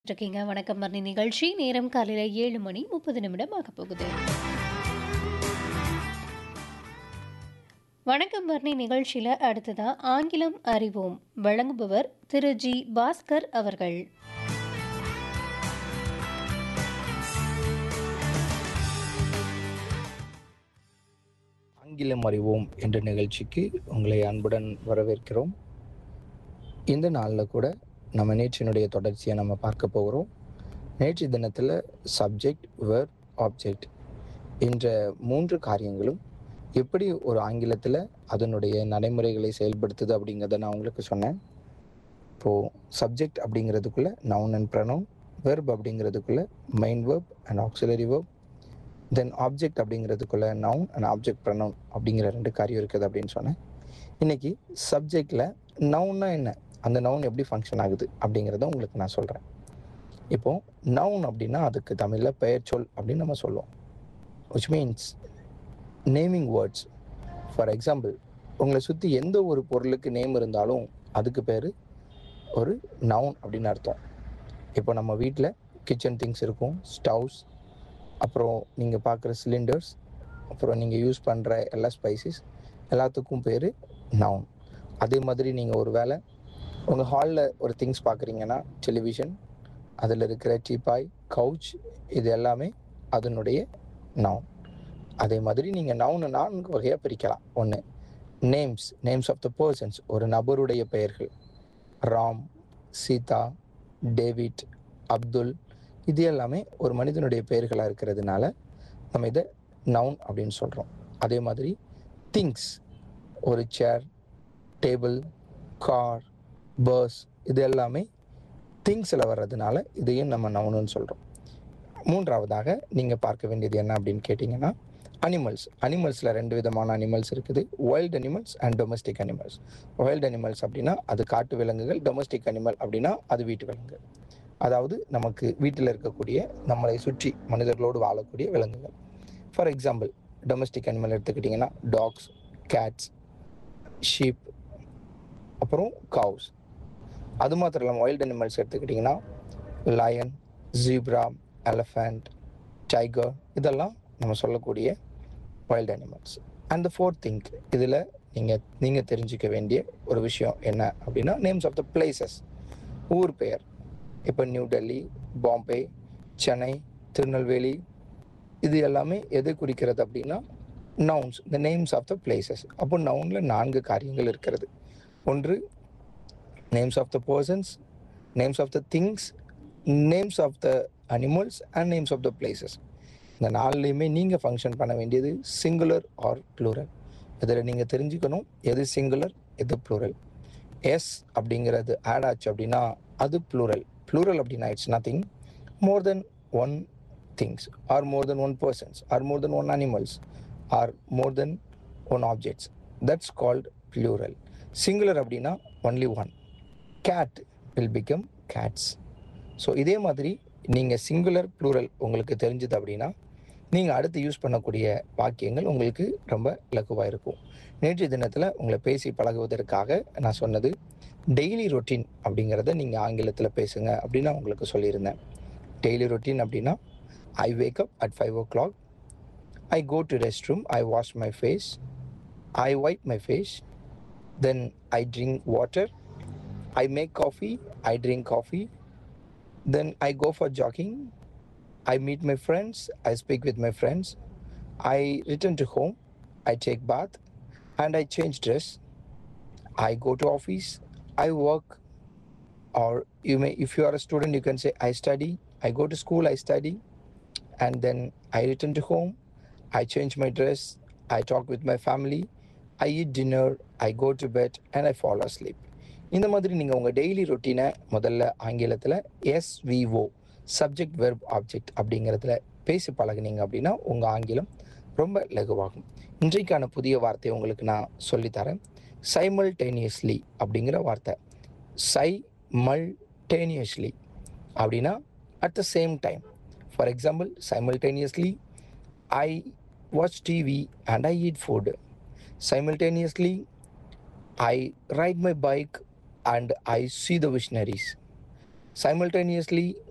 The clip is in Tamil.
இருக்கீங்க வணக்கம் மரணி நிகழ்ச்சி நேரம் காலையில் ஏழு மணி முப்பது நிமிடம் ஆக போகுது வணக்கம் வர்ணி நிகழ்ச்சியில் அடுத்ததா ஆங்கிலம் அறிவோம் வழங்குபவர் திரு ஜி பாஸ்கர் அவர்கள் ஆங்கிலம் அறிவோம் என்ற நிகழ்ச்சிக்கு உங்களை அன்புடன் வரவேற்கிறோம் இந்த நாளில் கூட நம்ம நேற்றினுடைய தொடர்ச்சியை நம்ம பார்க்க போகிறோம் நேற்று தினத்தில் சப்ஜெக்ட் வேர்ப் ஆப்ஜெக்ட் என்ற மூன்று காரியங்களும் எப்படி ஒரு ஆங்கிலத்தில் அதனுடைய நடைமுறைகளை செயல்படுத்துது அப்படிங்கிறத நான் உங்களுக்கு சொன்னேன் இப்போது சப்ஜெக்ட் அப்படிங்கிறதுக்குள்ள நவுன் அண்ட் ப்ரனவுன் வெர்ப் அப்படிங்கிறதுக்குள்ள main verb and auxiliary verb then object அப்படிங்கிறதுக்குள்ள நவுன் அண்ட் ஆப்ஜெக்ட் ப்ரனவுன் அப்படிங்கிற ரெண்டு காரியம் இருக்குது அப்படின்னு சொன்னேன் இன்னைக்கு சப்ஜெக்டில் நவுன்னா என்ன அந்த நவுன் எப்படி ஃபங்க்ஷன் ஆகுது அப்படிங்கிறத உங்களுக்கு நான் சொல்கிறேன் இப்போ நவுன் அப்படின்னா அதுக்கு தமிழில் பெயர் சொல் அப்படின்னு நம்ம சொல்லுவோம் which means naming words for example உங்களை சுற்றி எந்த ஒரு பொருளுக்கு நேம் இருந்தாலும் அதுக்கு பேர் ஒரு நவுன் அப்படின்னு அர்த்தம் இப்போ நம்ம வீட்டில் கிச்சன் திங்ஸ் இருக்கும் ஸ்டவ்ஸ் அப்புறம் நீங்கள் பார்க்குற சிலிண்டர்ஸ் அப்புறம் நீங்கள் யூஸ் பண்ணுற எல்லா ஸ்பைசஸ் எல்லாத்துக்கும் பேர் நவுன் அதே மாதிரி நீங்கள் ஒரு வேளை உங்கள் ஹாலில் ஒரு திங்ஸ் பார்க்குறீங்கன்னா டெலிவிஷன் அதில் இருக்கிற டீப்பாய் கவுச் இது எல்லாமே அதனுடைய நவுன் அதே மாதிரி நீங்கள் நவுனை நான்கு வகையாக பிரிக்கலாம் ஒன்று names names of the persons ஒரு நபருடைய பெயர்கள் ராம் சீதா டேவிட் அப்துல் இது எல்லாமே ஒரு மனிதனுடைய பெயர்களாக இருக்கிறதுனால நம்ம இதை நவுன் அப்படின்னு சொல்கிறோம் அதே மாதிரி திங்ஸ் ஒரு சேர் டேபிள் கார் பஸ் இது எல்லாமே திங்ஸில் வர்றதுனால இதையும் நம்ம நவுனுன்னு சொல்கிறோம் மூன்றாவதாக நீங்கள் பார்க்க வேண்டியது என்ன அப்படின்னு கேட்டிங்கன்னா அனிமல்ஸ் அனிமல்ஸில் ரெண்டு விதமான அனிமல்ஸ் இருக்குது wild animals and domestic animals wild animals அப்படின்னா அது காட்டு விலங்குகள் டொமஸ்டிக் அனிமல் அப்படின்னா அது வீட்டு விலங்கு அதாவது நமக்கு வீட்டில் இருக்கக்கூடிய நம்மளை சுற்றி மனிதர்களோடு வாழக்கூடிய விலங்குகள் ஃபார் எக்ஸாம்பிள் டொமஸ்டிக் அனிமல் எடுத்துக்கிட்டிங்கன்னா டாக்ஸ் கேட்ஸ் ஷீப் அப்புறம் கவுஸ் அது மாத்திரம் இல்லாமல் வைல்ட் அனிமல்ஸ் எடுத்துக்கிட்டிங்கன்னா லயன் ஜீப்ரா எலஃபண்ட் டைகர் இதெல்லாம் நம்ம சொல்லக்கூடிய wild animals and the fourth thing இதில் நீங்கள் நீங்கள் தெரிஞ்சுக்க வேண்டிய ஒரு விஷயம் என்ன அப்படின்னா நேம்ஸ் ஆஃப் த பிளேசஸ் ஊர் பெயர் இப்போ நியூ டெல்லி பாம்பே சென்னை திருநெல்வேலி இது எல்லாமே எது குறிக்கிறது அப்படின்னா nouns the names of the places அப்போ நவுனில் நான்கு காரியங்கள் இருக்கிறது ஒன்று names of the persons names of the things names of the animals and names of the places இந்த நாலுலேயுமே நீங்கள் ஃபங்க்ஷன் பண்ண வேண்டியது சிங்குலர் ஆர் ப்ளூரல் இதில் நீங்கள் தெரிஞ்சுக்கணும் எது சிங்குலர் எது ப்ளூரல் எஸ் அப்படிங்கிறது ஆட் ஆச்சு அப்படின்னா அது ப்ளூரல் ப்ளூரல் அப்படின்னா it's nothing more than one things are more than one persons are more than one animals are more than one objects that's called plural singular அப்படின்னா only one cat will become cats so இதே மாதிரி நீங்கள் சிங்குலர் ப்ளூரல் உங்களுக்கு தெரிஞ்சது அப்படின்னா நீங்கள் அடுத்து யூஸ் பண்ணக்கூடிய வாக்கியங்கள் உங்களுக்கு ரொம்ப இலக்குவாக இருக்கும் நேற்று தினத்தில் உங்களை பேசி பழகுவதற்காக நான் சொன்னது டெய்லி ரொட்டீன் அப்படிங்கிறத நீங்கள் ஆங்கிலத்தில் பேசுங்க அப்படின்னு நான் உங்களுக்கு சொல்லியிருந்தேன் டெய்லி ரொட்டீன் அப்படின்னா I wake up at five o'clock I go to rest room I wash my face I wipe my face then I drink water I make coffee I drink coffee then I go for jogging. I meet my friends. I speak with my friends. I return to home. I take bath and I change dress. I go to office. I work. Or you may, if you are a student, you can say I study. I go to school. I study, and then I return to home. I change my dress. I talk with my family. I eat dinner. I go to bed and I fall asleep. இந்த மாதிரி நீங்கள் உங்கள் டெய்லி ரொட்டீனை முதல்ல ஆங்கிலத்தில் எஸ்விஓ சப்ஜெக்ட் வெர்ப் ஆப்ஜெக்ட் அப்படிங்கிறதுல பேசி பழகுனீங்க அப்படின்னா உங்கள் ஆங்கிலம் ரொம்ப லகுவாகும் இன்றைக்கான புதிய வார்த்தையை உங்களுக்கு நான் சொல்லித்தரேன் சைமல்டேனியஸ்லி அப்படிங்கிற வார்த்தை சை மல் டேனியஸ்லி அப்படின்னா at the same time for example simultaneously I watch TV and I eat food simultaneously I ride my bike and I see the visionaries. Simultaneously,